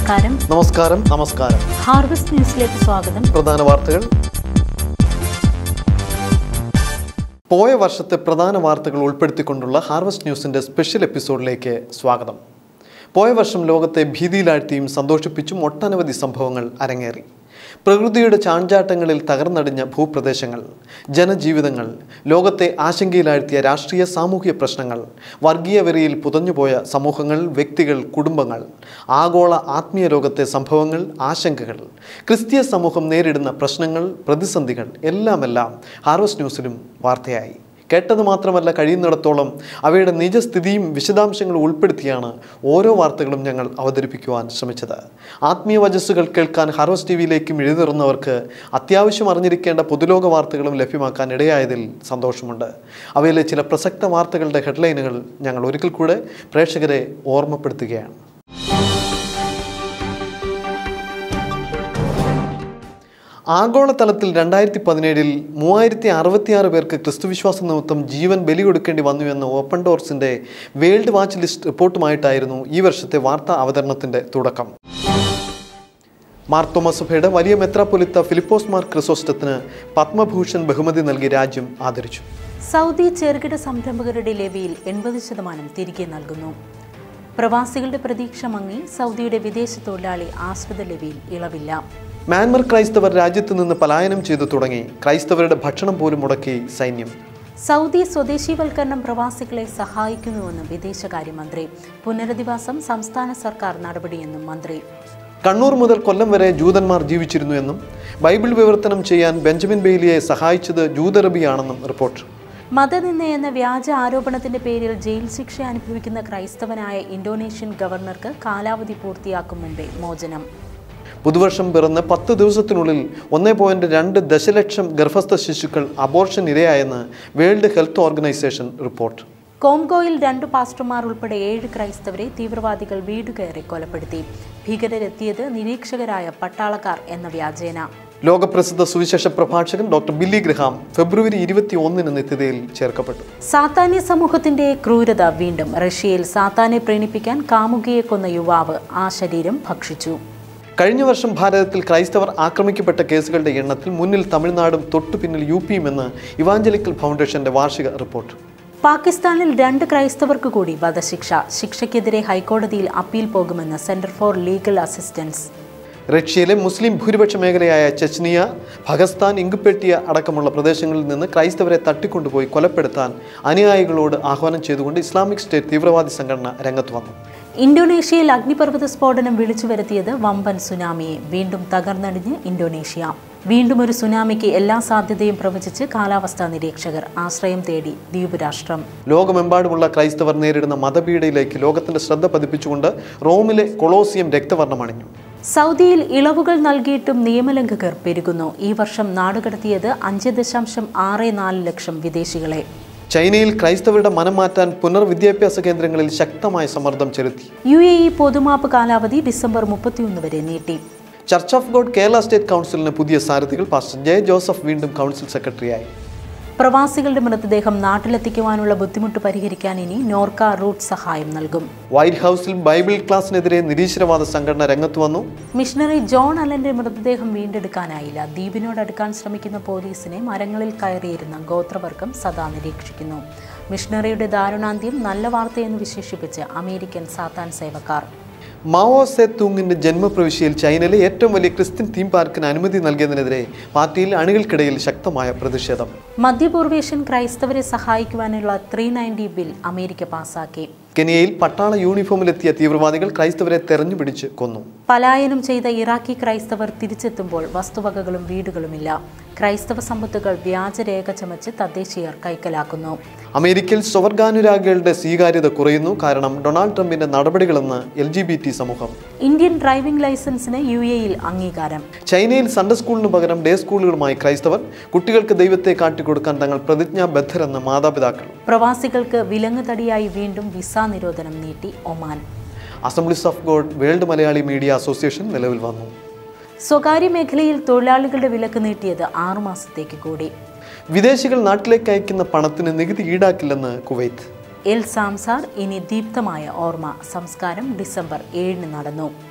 നമസ്കാരം നമസ്കാരം നമസ്കാരം ഹാർവസ്റ്റ് ന്യൂസിലേക്ക് സ്വാഗതം പ്രധാന വാർത്തകൾ പോയ വർഷത്തെ പ്രധാന വാർത്തകൾ ഉൾപ്പെടുത്തിക്കൊണ്ടുള്ള ഹാർവസ്റ്റ് ന്യൂസിന്റെ സ്പെഷ്യൽ എപ്പിസോഡിലേക്ക് സ്വാഗതം പോയ വർഷം ലോകത്തെ ഭീതിയിലാഴ്ത്തിയും സന്തോഷിപ്പിച്ചും ഒട്ടനവധി സംഭവങ്ങൾ അരങ്ങേറി പ്രകൃതിയുടെ ചാഞ്ചാട്ടങ്ങളിൽ തകർന്നടിഞ്ഞ ഭൂപ്രദേശങ്ങൾ ജനജീവിതങ്ങൾ ലോകത്തെ ആശങ്കയിലാഴ്ത്തിയ രാഷ്ട്രീയ സാമൂഹിക പ്രശ്നങ്ങൾ വർഗീയ വെറിയിൽ പുതഞ്ഞുപോയ സമൂഹങ്ങൾ വ്യക്തികൾ കുടുംബങ്ങൾ ആഗോള ആത്മീയ ലോകത്തെ സംഭവങ്ങൾ ആശങ്കകൾ ക്രിസ്തീയ സമൂഹം നേരിടുന്ന പ്രശ്നങ്ങൾ പ്രതിസന്ധികൾ എല്ലാമെല്ലാം ഹാർവസ്റ്റ് ന്യൂസിലും വാർത്തയായി കേട്ടത് മാത്രമല്ല കഴിയുന്നിടത്തോളം അവയുടെ നിജസ്ഥിതിയും വിശദാംശങ്ങളും ഉൾപ്പെടുത്തിയാണ് ഓരോ വാർത്തകളും ഞങ്ങൾ അവതരിപ്പിക്കുവാൻ ശ്രമിച്ചത് ആത്മീയ വചസ്സുകൾ കേൾക്കാൻ ഹാർവസ്റ്റ് ടി വിയിലേക്കും എഴുതിറുന്നവർക്ക് അത്യാവശ്യം അറിഞ്ഞിരിക്കേണ്ട പൊതുലോക വാർത്തകളും ലഭ്യമാക്കാൻ ഇടയായതിൽ സന്തോഷമുണ്ട് അവയിലെ ചില പ്രസക്ത വാർത്തകളുടെ ഹെഡ്ലൈനുകൾ ഞങ്ങൾ ഒരിക്കൽ കൂടെ പ്രേക്ഷകരെ ഓർമ്മപ്പെടുത്തുകയാണ് ആഗോളതലത്തിൽ രണ്ടായിരത്തി പതിനേഴിൽ മൂവായിരത്തി അറുപത്തിയാറ് പേർക്ക് ക്രിസ്തുവിശ്വാസ നിമിത്തം ജീവൻ ബലി കൊടുക്കേണ്ടി വന്നു എന്ന ഓപ്പൺ ഡോർസിന്റെ വേൾഡ് വാച്ച് ലിസ്റ്റ് റിപ്പോർട്ടുമായിട്ടായിരുന്നു ഈ വർഷത്തെ വാർത്താ അവതരണത്തിന്റെ തുടക്കം മാർത്തോമ സഭയുടെ വലിയ മെത്രാപ്പൊലിത്ത ഫിലിപ്പോസ് മാർ ക്രിസോസ്റ്റത്തിന് പത്മഭൂഷൺ ബഹുമതി നൽകി രാജ്യം ആദരിച്ചു സൗദി ചെറുകിട സംരംഭകരുടെ ലെവിയിൽ എൺപത് ശതമാനം തിരികെ നൽകുന്നു പ്രവാസികളുടെ പ്രതീക്ഷ മങ്ങി സൗദിയുടെ വിദേശ തൊഴിലാളി ആശ്രിത ലെവിയിൽ ഇളവില്ല മ്യാൻമർ ക്രൈസ്തവർ രാജ്യത്ത് നിന്ന് പലായനം ചെയ്തു തുടങ്ങി ക്രൈസ്തവരുടെ ഭക്ഷണം പോലും മുടക്കി സൈന്യം സൗദി സ്വദേശീവൽക്കരണം പ്രവാസികളെ സഹായിക്കുന്നുവെന്ന് വിദേശകാര്യമന്ത്രി പുനരധിവാസം സംസ്ഥാന സർക്കാർ നടപടിയെന്നും മന്ത്രി കണ്ണൂർ മുതൽ കൊല്ലം വരെ ജൂതന്മാർ ജീവിച്ചിരുന്നു എന്നും ബൈബിൾ വിവർത്തനം ചെയ്യാൻ ബെഞ്ചമിൻ ബെയ്ലിയെ സഹായിച്ചത് ജൂതറബിയാണെന്നും റിപ്പോർട്ട് മതനിന്ദ എന്ന വ്യാജ ആരോപണത്തിന്റെ പേരിൽ ജയിൽ ശിക്ഷ അനുഭവിക്കുന്ന ക്രൈസ്തവനായ ഇന്തോനേഷ്യൻ ഗവർണർക്ക് കാലാവധി പൂർത്തിയാക്കും മുമ്പേ മോചനം പുതുവർഷം പിറന്ന് പത്ത് ദിവസത്തിനുള്ളിൽ ഒന്നേ പോയിന്റ് രണ്ട് ദശലക്ഷം ഗർഭസ്ഥ ശിശുക്കൾ അബോർഷൻ ഇരയായെന്ന് വേൾഡ് ഹെൽത്ത് ഓർഗനൈസേഷൻ റിപ്പോർട്ട് കോംഗോയിൽ രണ്ട് പാസ്റ്റർമാർ ഉൾപ്പെടെ ഏഴ് ക്രൈസ്തവരെ തീവ്രവാദികൾ വീടുകയറി കൊലപ്പെടുത്തി ഭീകരരെത്തിയത് നിരീക്ഷകരായ പട്ടാളക്കാർ എന്ന വ്യാജേന ലോകപ്രസിദ്ധ സുവിശേഷ പ്രഭാഷകൻ ഡോക്ടർ ബില്ലി ഗ്രഹാം ഫെബ്രുവരി ഇരുപത്തി ഒന്നിന് നിത്യതയിൽ ചേർക്കപ്പെട്ടു സാത്താന്യ സമൂഹത്തിന്റെ ക്രൂരത വീണ്ടും റഷ്യയിൽ സാത്താനെ പ്രീണിപ്പിക്കാൻ കാമുകിയെ കൊന്ന യുവാവ് ആ ശരീരം ഭക്ഷിച്ചു കഴിഞ്ഞ വർഷം ഭാരതത്തിൽ ക്രൈസ്തവർ ആക്രമിക്കപ്പെട്ട കേസുകളുടെ എണ്ണത്തിൽ മുന്നിൽ തമിഴ്നാടും തൊട്ടു പിന്നിൽ യു പിയുമെന്ന് ഇവാഞ്ചലിക്കൽ ഫൗണ്ടേഷന്റെ വാർഷിക റിപ്പോർട്ട് പാകിസ്ഥാനിൽ രണ്ട് ക്രൈസ്തവർക്ക് കൂടി വധശിക്ഷ ശിക്ഷയ്ക്കെതിരെ ഹൈക്കോടതിയിൽ അപ്പീൽ പോകുമെന്ന് സെന്റർ ഫോർ ലീഗൽ അസിസ്റ്റൻസ് റഷ്യയിലെ മുസ്ലിം ഭൂരിപക്ഷ മേഖലയായ ചെച്നിയ ഭഗസ്ഥാൻ ഇങ്കുപെട്ടിയ അടക്കമുള്ള പ്രദേശങ്ങളിൽ നിന്ന് ക്രൈസ്തവരെ തട്ടിക്കൊണ്ടുപോയി കൊലപ്പെടുത്താൻ അനുയായികളോട് ആഹ്വാനം ചെയ്തുകൊണ്ട് ഇസ്ലാമിക് സ്റ്റേറ്റ് തീവ്രവാദി സംഘടന രംഗത്ത് വന്നു ഇന്തോനേഷ്യയിൽ അഗ്നിപർവ്വത സ്ഫോടനം വിളിച്ചു വരുത്തിയത് വമ്പൻ സുനാമിയെ വീണ്ടും തകർന്നടിഞ്ഞ് ഇന്തോനേഷ്യ വീണ്ടും ഒരു സുനാമിക്ക് എല്ലാ സാധ്യതയും പ്രവചിച്ച് കാലാവസ്ഥാ നിരീക്ഷകർ ആശ്രയം തേടി ദ്വീപ് രാഷ്ട്രം ലോകമെമ്പാടുമുള്ള ക്രൈസ്തവർ നേരിടുന്ന മതപീഡയിലേക്ക് ലോകത്തിന്റെ ശ്രദ്ധ പതിപ്പിച്ചുകൊണ്ട് റോമിലെ കൊളോസിയം രക്തവർണ്ണമണിഞ്ഞു സൗദിയിൽ ഇളവുകൾ നൽകിയിട്ടും നിയമലംഘകർ പെരുകുന്നു ഈ വർഷം നാടുകടത്തിയത് അഞ്ച് ദശാംശം ആറ് നാല് ലക്ഷം വിദേശികളെ ചൈനയിൽ ക്രൈസ്തവരുടെ മനം മാറ്റാൻ പുനർവിദ്യാഭ്യാസ കേന്ദ്രങ്ങളിൽ ശക്തമായ സമ്മർദ്ദം ചെലുത്തി യു എ ഇ പൊതുമാപ്പ് കാലാവധി ഡിസംബർ മുപ്പത്തിയൊന്ന് വരെ നീട്ടി Church of God Kerala state കൗൺസിലിന് പുതിയ സാരഥികൾ പാസ്റ്റർ ജെ ജോസഫ് വീണ്ടും കൗൺസിൽ സെക്രട്ടറിയായി പ്രവാസികളുടെ മൃതദേഹം നാട്ടിലെത്തിക്കുവാനുള്ള ബുദ്ധിമുട്ട് പരിഹരിക്കാൻ ഇനി നോർക്ക റൂട്ട് സഹായം നൽകും വൈറ്റ് ഹൗസിൽ ബൈബിൾ ക്ലാസിനെതിരെ നിരീശ്വരവാദ സംഘടന രംഗത്ത് വന്നു മിഷണറി ജോൺ അലന്റെ മൃതദേഹം വീണ്ടെടുക്കാനായില്ല ദ്വീപിനോട് അടുക്കാൻ ശ്രമിക്കുന്ന പോലീസിനെ മരങ്ങളിൽ കയറിയിരുന്ന ഗോത്രവർഗം സദാ നിരീക്ഷിക്കുന്നു മിഷണറിയുടെ ദാരുണാന്ത്യം നല്ല വാർത്തയെന്ന് വിശേഷിപ്പിച്ച് അമേരിക്കൻ സാത്താൻ സേവക്കാർ മാവോ സെ തൂങ്ങിന്റെ ജന്മപ്രവിശ്യയിൽ ചൈനയിലെ ഏറ്റവും വലിയ ക്രിസ്ത്യൻ തീം പാർക്കിന് അനുമതി നൽകിയതിനെതിരെ പാർട്ടിയിൽ അണികൾക്കിടയിൽ ശക്തമായ പ്രതിഷേധം മധ്യപൂർവേഷ്യൻ ക്രൈസ്തവരെ സഹായിക്കുവാനുള്ള ത്രീ നയൻറ്റി ബിൽ അമേരിക്ക പാസാക്കി കെനിയയിൽ പട്ടാള യൂണിഫോമിലെത്തിയ തീവ്രവാദികൾ ക്രൈസ്തവരെ തെരഞ്ഞുപിടിച്ച് കൊന്നു പലായനം ചെയ്ത ഇറാഖി ക്രൈസ്തവർ തിരിച്ചെത്തുമ്പോൾ വസ്തുവകകളും വീടുകളുമില്ല ക്രൈസ്തവ സമ്പത്തുകൾ വ്യാജരേഖ ചമച്ച് തദ്ദേശീയർ കൈക്കലാക്കുന്നു അമേരിക്കയിൽ സ്വവർഗാനുരാഗികളുടെ സ്വീകാര്യത കുറയുന്നു കാരണം ഡൊണാൾഡ് ട്രംപിന്റെ നടപടികളെന്ന് എൽ ജി ബി ടി സമൂഹം ഇന്ത്യൻ ഡ്രൈവിംഗ് ലൈസൻസിന് യു എയിൽ അംഗീകാരം ചൈനയിൽ സൺഡേ സ്കൂളിന് പകരം ഡേ സ്കൂളുകളുമായി ക്രൈസ്തവർ കുട്ടികൾക്ക് ദൈവത്തെ കാട്ടിക്കൊടുക്കാൻ തങ്ങൾ പ്രതിജ്ഞാബദ്ധരെന്ന് മാതാപിതാക്കൾ പ്രവാസികൾക്ക് വിലങ്ങുതടിയായി വീണ്ടും വിസ നിരോധനം നീട്ടി Oman Assemblies of God World Malayali media association നിലവിൽ വന്നു സ്വകാര്യ മേഖലയിൽ തൊഴിലാളികളുടെ വിലക്ക് നീട്ടിയത് ആറുമാസത്തേക്ക് കൂടി വിദേശികൾ നാട്ടിലേക്ക് അയക്കുന്ന പണത്തിന് നികുതി ഈടാക്കില്ലെന്ന് കുവൈത്ത് എൽ സാംസാർ ഇനി ദീപ്തമായ ഓർമ്മ സംസ്കാരം ഡിസംബർ ഏഴിന് നടന്നു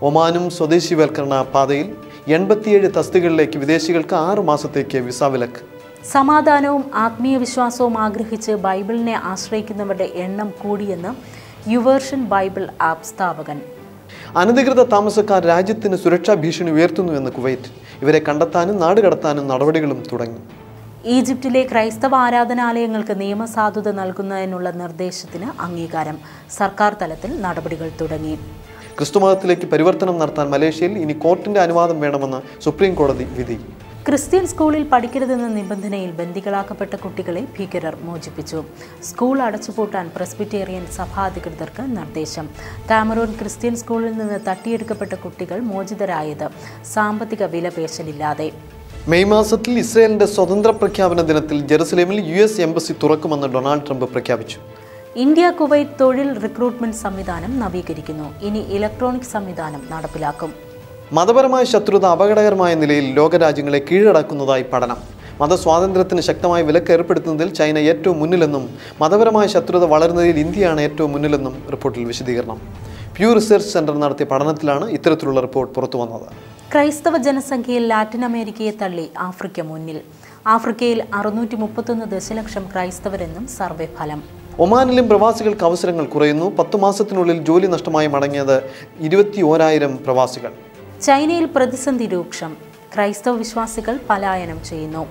ഒമാനും സ്വദേശിവൽക്കരണ പാതയിൽ എൺപത്തിയേഴ് തസ്തികകളിലേക്ക് വിദേശികൾക്ക് ആറു മാസത്തേക്ക് വിസ വിലക്ക് സമാധാനവും ആത്മീയ വിശ്വാസവും ആഗ്രഹിച്ച് ബൈബിളിനെ ആശ്രയിക്കുന്നവരുടെ എണ്ണം കൂടിയെന്ന് യുവേർഷൻ ബൈബിൾ ആപ്പ് സ്ഥാപകൻ അനധികൃത താമസക്കാർ രാജ്യത്തിന് സുരക്ഷാ ഭീഷണി ഉയർത്തുന്നുവെന്ന് കുവൈറ്റ് ഇവരെ കണ്ടെത്താനും നാടുകടത്താനും നടപടികളും തുടങ്ങി ഈജിപ്തിലെ ക്രൈസ്തവ ആരാധനാലയങ്ങൾക്ക് നിയമസാധുത നൽകുന്നതിനുള്ള നിർദ്ദേശത്തിന് അംഗീകാരം സർക്കാർ തലത്തിൽ നടപടികൾ തുടങ്ങി ക്രിസ്തുമതത്തിലേക്ക് പരിവർത്തനം നടത്താൻ മലേഷ്യയിൽ ഇനി കോർട്ടിന്റെ അനുവാദം വേണമെന്ന് സുപ്രീം കോടതി വിധി ക്രിസ്ത്യൻ സ്കൂളിൽ പഠിക്കരുതെന്ന നിബന്ധനയിൽ ബന്ദികളാക്കപ്പെട്ട കുട്ടികളെ ഭീകരർ മോചിപ്പിച്ചു സ്കൂൾ അടച്ചുപൂട്ടാൻ പ്രസ്ബിറ്റേറിയൻ സഭാ അധികൃതർക്ക് നിർദ്ദേശം കാമറൂൺ ക്രിസ്ത്യൻ സ്കൂളിൽ നിന്ന് തട്ടിയെടുക്കപ്പെട്ട കുട്ടികൾ മോചിതരായത് സാമ്പത്തിക വിലപേശലില്ലാതെ മെയ് മാസത്തിൽ ഇസ്രയേലിന്റെ സ്വതന്ത്ര പ്രഖ്യാപന ദിനത്തിൽ ജെറുസലേമിൽ യു എസ് എംബസി തുറക്കുമെന്ന് ഡൊണാൾഡ് ട്രംപ് പ്രഖ്യാപിച്ചു ഇന്ത്യ കുവൈറ്റ് തൊഴിൽ റിക്രൂട്ട്മെന്റ് സംവിധാനം നവീകരിക്കുന്നു ഇനി ഇലക്ട്രോണിക് സംവിധാനം നടപ്പിലാക്കും മതപരമായ ശത്രുത അപകടകരമായ നിലയിൽ ലോകരാജ്യങ്ങളെ കീഴടക്കുന്നതായി പഠനം മതസ്വാതന്ത്ര്യത്തിന് ശക്തമായ വിലക്ക് ഏർപ്പെടുത്തുന്നതിൽ ചൈന ഏറ്റവും മുന്നിലെന്നും മതപരമായ ശത്രുത വളരുന്നതിൽ ഇന്ത്യയാണ് ഏറ്റവും മുന്നിലെന്നും റിപ്പോർട്ടിൽ വിശദീകരണം പ്യൂ റിസർച്ച് സെന്റർ നടത്തിയ പഠനത്തിലാണ് ഇത്തരത്തിലുള്ള റിപ്പോർട്ട് പുറത്തു വന്നത് ക്രൈസ്തവ ജനസംഖ്യയിൽ ലാറ്റിൻ അമേരിക്കയെ തള്ളി ആഫ്രിക്ക മുന്നിൽ ആഫ്രിക്കയിൽ അറുന്നൂറ്റി മുപ്പത്തൊന്ന് ദശലക്ഷം ക്രൈസ്തവരെന്നും സർവേ ഫലം ഒമാനിലും പ്രവാസികൾക്ക് അവസരങ്ങൾ കുറയുന്നു പത്തു മാസത്തിനുള്ളിൽ ജോലി നഷ്ടമായി മടങ്ങിയത് ഇരുപത്തി ഓരായിരം പ്രവാസികൾ ചൈനയിൽ പ്രതിസന്ധി രൂക്ഷം ക്രൈസ്തവ വിശ്വാസികൾ പലായനം ചെയ്യുന്നു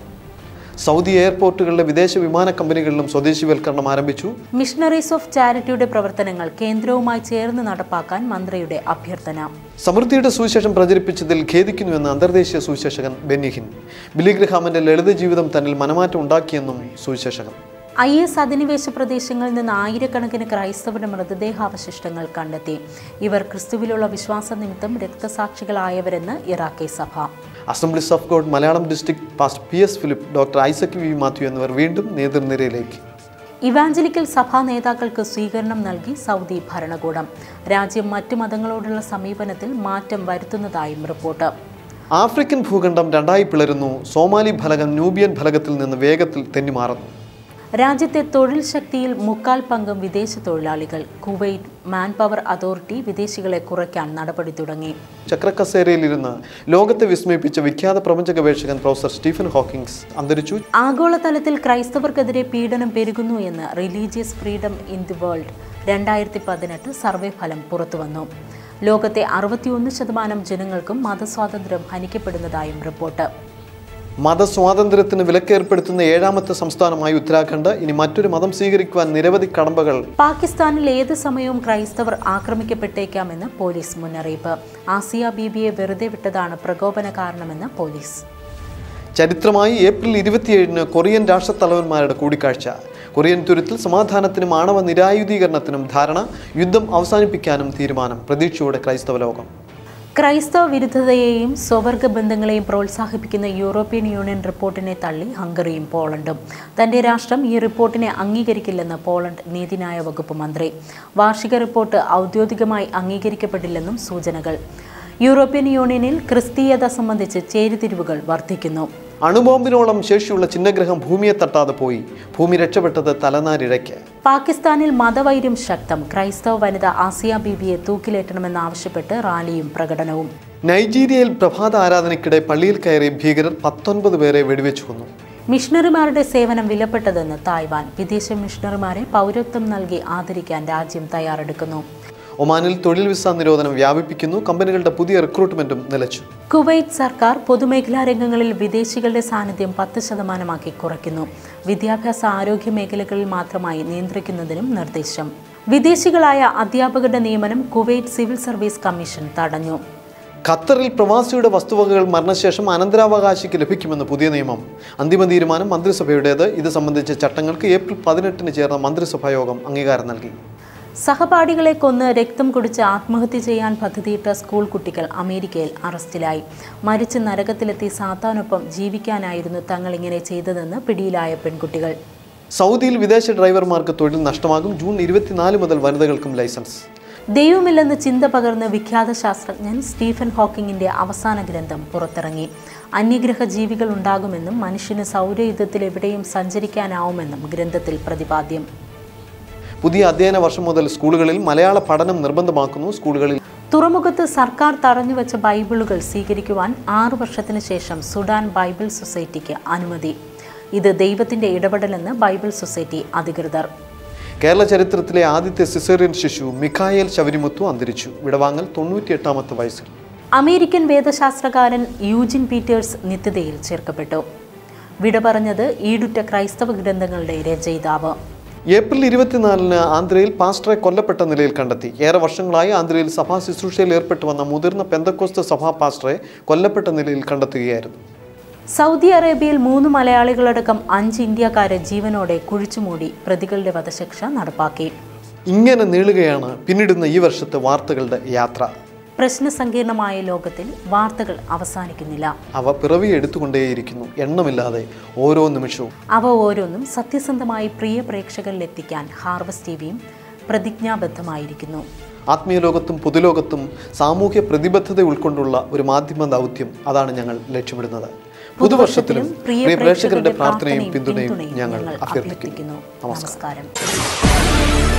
സൗദി എയർപോർട്ടുകളിലെ വിദേശ വിമാന കമ്പനികളിലും സ്വദേശിവൽക്കരണം ആരംഭിച്ചു മിഷണറീസ് ഓഫ് ചാരിറ്റിയുടെ പ്രവർത്തനങ്ങൾ കേന്ദ്രവുമായി ചേർന്ന് നടപ്പാക്കാൻ മന്ത്രിയുടെ അഭ്യർത്ഥന സമൃദ്ധിയുടെ സുവിശേഷം പ്രചരിപ്പിച്ചതിൽ ഖേദിക്കുന്നുവെന്ന് അന്തർദേശീയ സുവിശേഷകൻ ബെന്നിഹിൻ ബിലിഗ്രഹാമിന്റെ ലളിത ജീവിതം തന്നിൽ മനമാറ്റം ഉണ്ടാക്കിയെന്നും സുവിശേഷകൻ ഐ എസ് അധിനിവേശ പ്രദേശങ്ങളിൽ നിന്ന് ആയിരക്കണക്കിന് ക്രൈസ്തവരുടെ മൃതദേഹാവശിഷ്ടങ്ങൾ കണ്ടെത്തി ഇവർ ക്രിസ്തുവിലുള്ള വിശ്വാസ നിമിത്തം രക്തസാക്ഷികളായവരെന്ന് ഇറാഖി സഭ Assemblies of God Malayalam district pastor P S Philip doctor Isaac V Mathew എന്നിവർ വീണ്ടും നേതൃനിരയിലേക്ക് ഇവാഞ്ചലിക്കൽ സഭാ നേതാക്കൾക്ക് സ്വീകരണം നൽകി സൗദി ഭരണകൂടം രാജ്യം മറ്റു മതങ്ങളോടുള്ള സമീപനത്തിൽ മാറ്റം വരുത്തുന്നതായും റിപ്പോർട്ട് ആഫ്രിക്കൻ ഭൂഖണ്ഡം രണ്ടായി പിളരുന്നു സോമാലി ഫലകം ന്യൂബിയൻ ഫലകത്തിൽ നിന്ന് വേഗത്തിൽ തെന്നിമാറുന്നു രാജ്യത്തെ തൊഴിൽ ശക്തിയിൽ മുക്കാൽ പങ്കും വിദേശ തൊഴിലാളികൾ കുവൈറ്റ് മാൻ പവർ അതോറിറ്റി വിദേശികളെ കുറയ്ക്കാൻ നടപടി തുടങ്ങി ചക്രക്കസേരയിലിരുന്ന് ലോകത്തെ വിസ്മയിപ്പിച്ച വിഖ്യാത പ്രപഞ്ച ഗവേഷകൻ പ്രൊഫസർ സ്റ്റീഫൻ ഹോക്കിങ്സ് അന്തരിച്ചു ആഗോളതലത്തിൽ ക്രൈസ്തവർക്കെതിരെ പീഡനം പെരുകുന്നു എന്ന് religious freedom in the world രണ്ടായിരത്തി പതിനെട്ട് സർവേ ഫലം പുറത്തുവന്നു ലോകത്തെ അറുപത്തിയൊന്ന് ശതമാനം ജനങ്ങൾക്കും മതസ്വാതന്ത്ര്യം ഹനിക്കപ്പെടുന്നതായും റിപ്പോർട്ട് മതസ്വാതന്ത്ര്യത്തിന് വിലക്കേർപ്പെടുത്തുന്ന ഏഴാമത്തെ സംസ്ഥാനമായി ഉത്തരാഖണ്ഡ് ഇനി മറ്റൊരു മതം സ്വീകരിക്കുവാൻ നിരവധി കടമ്പകൾ പാകിസ്ഥാനിൽ ഏത് സമയവും ക്രൈസ്തവർ ആക്രമിക്കപ്പെട്ടേക്കാമെന്ന് പോലീസ് മുന്നറിയിപ്പ് ആസിയ ബീബിയെ വെറുതെ വിട്ടതാണ് പ്രകോപന കാരണമെന്ന് പോലീസ് ചരിത്രമായി ഏപ്രിൽ ഇരുപത്തിയേഴിന് കൊറിയൻ രാഷ്ട്രത്തലവന്മാരുടെ കൂടിക്കാഴ്ച കൊറിയൻ തുരുത്തിൽ സമാധാനത്തിനും ആണവ നിരായുധീകരണത്തിനും ധാരണ യുദ്ധം അവസാനിപ്പിക്കാനും തീരുമാനം പ്രതീക്ഷയോടെ ക്രൈസ്തവ ലോകം ക്രൈസ്തവ വിരുദ്ധതയെയും സ്വവർഗ ബന്ധങ്ങളെയും പ്രോത്സാഹിപ്പിക്കുന്ന യൂറോപ്യൻ യൂണിയൻ റിപ്പോർട്ടിനെ തള്ളി ഹംഗറിയും പോളണ്ടും തന്റെ രാഷ്ട്രം ഈ റിപ്പോർട്ടിനെ അംഗീകരിക്കില്ലെന്ന് പോളണ്ട് നീതിന്യായ വകുപ്പ് മന്ത്രി വാർഷിക റിപ്പോർട്ട് ഔദ്യോഗികമായി അംഗീകരിക്കപ്പെടില്ലെന്നും സൂചനകൾ യൂറോപ്യൻ യൂണിയനിൽ ക്രിസ്തീയത സംബന്ധിച്ച് ചേരിതിരിവുകൾ വർദ്ധിക്കുന്നു അണുബോംബിനോളം ശേഷിയുള്ള ചിഹ്നഗ്രഹം ഭൂമിയെ തട്ടാതെ പോയി ഭൂമി രക്ഷപ്പെട്ടത് തലനാരിഴയ്ക്ക് പാകിസ്ഥാനിൽ മതവൈര്യം ശക്തം ക്രൈസ്തവ വനിത ആസിയ ബീബിയെ തൂക്കിലേറ്റണമെന്നാവശ്യപ്പെട്ട് റാലിയും പ്രകടനവും നൈജീരിയയിൽ പ്രഭാത ആരാധനയ്ക്കിടെ പള്ളിയിൽ കയറി ഭീകരർ പത്തൊൻപത് പേരെ വെടിവെച്ചു കൊന്നു മിഷണറിമാരുടെ സേവനം വിലപ്പെട്ടതെന്ന് തായ്വാൻ വിദേശ മിഷണറിമാരെ പൗരത്വം നൽകി ആദരിക്കാൻ രാജ്യം തയ്യാറെടുക്കുന്നു ഒമാനിൽ തൊഴിൽ വിസ നിരോധനം വ്യാപിപ്പിക്കുന്നു കമ്പനികളുടെ പുതിയ റിക്രൂട്ട്മെന്റും നിലച്ചു കുവൈറ്റ് സർക്കാർ പൊതുമേഖലാ രംഗങ്ങളിൽ വിദേശികളുടെ സാന്നിധ്യം പത്ത് ശതമാനമാക്കി കുറയ്ക്കുന്നു വിദ്യാഭ്യാസ ആരോഗ്യ മേഖലകളിൽ മാത്രമായി നിയന്ത്രിക്കുന്നതിനും നിർദ്ദേശം വിദേശികളായ അധ്യാപകരുടെ നിയമനം കുവൈറ്റ് സിവിൽ സർവീസ് കമ്മീഷൻ തടഞ്ഞു ഖത്തറിൽ പ്രവാസിയുടെ വസ്തുവകകൾ മരണശേഷം അനന്തരാവകാശിക്ക് ലഭിക്കുമെന്ന് പുതിയ നിയമം അന്തിമ തീരുമാനം മന്ത്രിസഭയുടേത് ഇത് സംബന്ധിച്ച ചട്ടങ്ങൾക്ക് ഏപ്രിൽ പതിനെട്ടിന് ചേർന്ന മന്ത്രിസഭാ യോഗം അംഗീകാരം നൽകി സഹപാഠികളെ കൊന്ന് രക്തം കുടിച്ച് ആത്മഹത്യ ചെയ്യാൻ പദ്ധതിയിട്ട സ്കൂൾ കുട്ടികൾ അമേരിക്കയിൽ അറസ്റ്റിലായി മരിച്ച് നരകത്തിലെത്തി സാത്താനൊപ്പം ജീവിക്കാനായിരുന്നു തങ്ങൾ ഇങ്ങനെ ചെയ്തതെന്ന് പിടിയിലായ പെൺകുട്ടികൾ സൗദിയിൽ വിദേശ ഡ്രൈവർമാർക്ക് തൊഴിൽ നഷ്ടമാകും ജൂൺ ഇരുപത്തിനാല് മുതൽ വനിതകൾക്കും ലൈസൻസ് ദൈവമില്ലെന്ന് ചിന്ത പകർന്ന് വിഖ്യാത ശാസ്ത്രജ്ഞൻ സ്റ്റീഫൻ ഹോക്കിങ്ങിന്റെ അവസാന ഗ്രന്ഥം പുറത്തിറങ്ങി അന്യഗ്രഹ ജീവികൾ ഉണ്ടാകുമെന്നും മനുഷ്യന് സൗരയുദ്ധത്തിൽ എവിടെയും സഞ്ചരിക്കാനാവുമെന്നും ഗ്രന്ഥത്തിൽ പ്രതിപാദ്യം പുതിയ അധ്യയന വർഷം മുതൽ സ്കൂളുകളിൽ മലയാള പഠനം നിർബന്ധമാക്കുന്നു സ്കൂളുകളിൽ തുറമുഖത്ത് സർക്കാർ തടഞ്ഞുവെച്ച ബൈബിളുകൾ സ്വീകരിക്കുവാൻ ആറു വർഷത്തിന് ശേഷം സുഡാൻ ബൈബിൾ സൊസൈറ്റിക്ക് അനുമതി ഇത് ദൈവത്തിന്റെ ഇടപെടലെന്ന് ബൈബിൾ സൊസൈറ്റി അധികൃതർ കേരള ചരിത്രത്തിലെ ആദ്യത്തെ സിസേറിയൻ ശിശു മിഖായേൽ ശബരിമുത്തു അന്തരിച്ചു വിടവാങ്ങൽ തൊണ്ണൂറ്റിയെട്ടാമത്തെ വയസ്സിൽ അമേരിക്കൻ വേദശാസ്ത്രകാരൻ യൂജിൻ പീറ്റേഴ്സ് നിത്യതയിൽ ചേർക്കപ്പെട്ടു വിട പറഞ്ഞത് ഈടുറ്റ ക്രൈസ്തവ ഗ്രന്ഥങ്ങളുടെ രചയിതാവ് ഏപ്രിൽ ഇരുപത്തിനാലിന് ആന്ധ്രയിൽ പാസ്റ്ററെ കൊല്ലപ്പെട്ട നിലയിൽ കണ്ടെത്തി ഏറെ വർഷങ്ങളായി ആന്ധ്രയിൽ സഭാ ശുശ്രൂഷയിൽ ഏർപ്പെട്ടു വന്ന മുതിർന്ന പെന്തക്കോസ്ത സഭാ പാസ്റ്ററെ കൊല്ലപ്പെട്ട നിലയിൽ കണ്ടെത്തുകയായിരുന്നു സൗദി അറേബ്യയിൽ മൂന്ന് മലയാളികളടക്കം അഞ്ച് ഇന്ത്യക്കാരെ ജീവനോടെ കുഴിച്ചുമൂടി പ്രതികളുടെ വധശിക്ഷ നടപ്പാക്കി ഇങ്ങനെ നീളുകയാണ് പിന്നിടുന്ന ഈ വർഷത്തെ വാർത്തകളുടെ യാത്ര പ്രശ്നസങ്കീർണമായ ലോകത്തിൽ വാർത്തകൾ അവസാനിക്കുന്നില്ല അവ പിറവിയെടുത്തുകൊണ്ടേയിരിക്കുന്നു എണ്ണമില്ലാതെ ഓരോ നിമിഷവും അവ ഓരോന്നും സത്യസന്ധമായി പ്രിയ പ്രേക്ഷകരിലെത്തിക്കാൻ ഹാർവസ്റ്റ് ടിവിയും പ്രതിജ്ഞാബദ്ധമായിരിക്കുന്നു ആത്മീയ ലോകത്തും പൊതുലോകത്തും സാമൂഹ്യ പ്രതിബദ്ധത ഉൾക്കൊണ്ടുള്ള ഒരു മാധ്യമ ദൗത്യം അതാണ് ഞങ്ങൾ ലക്ഷ്യമിടുന്നത് പുതുവർഷത്തിലും പ്രിയ പ്രേക്ഷകരുടെ പ്രാർത്ഥനയും പിന്തുണയും ഞങ്ങൾ അഭ്യർത്ഥിക്കുന്നു നമസ്കാരം നമസ്കാരം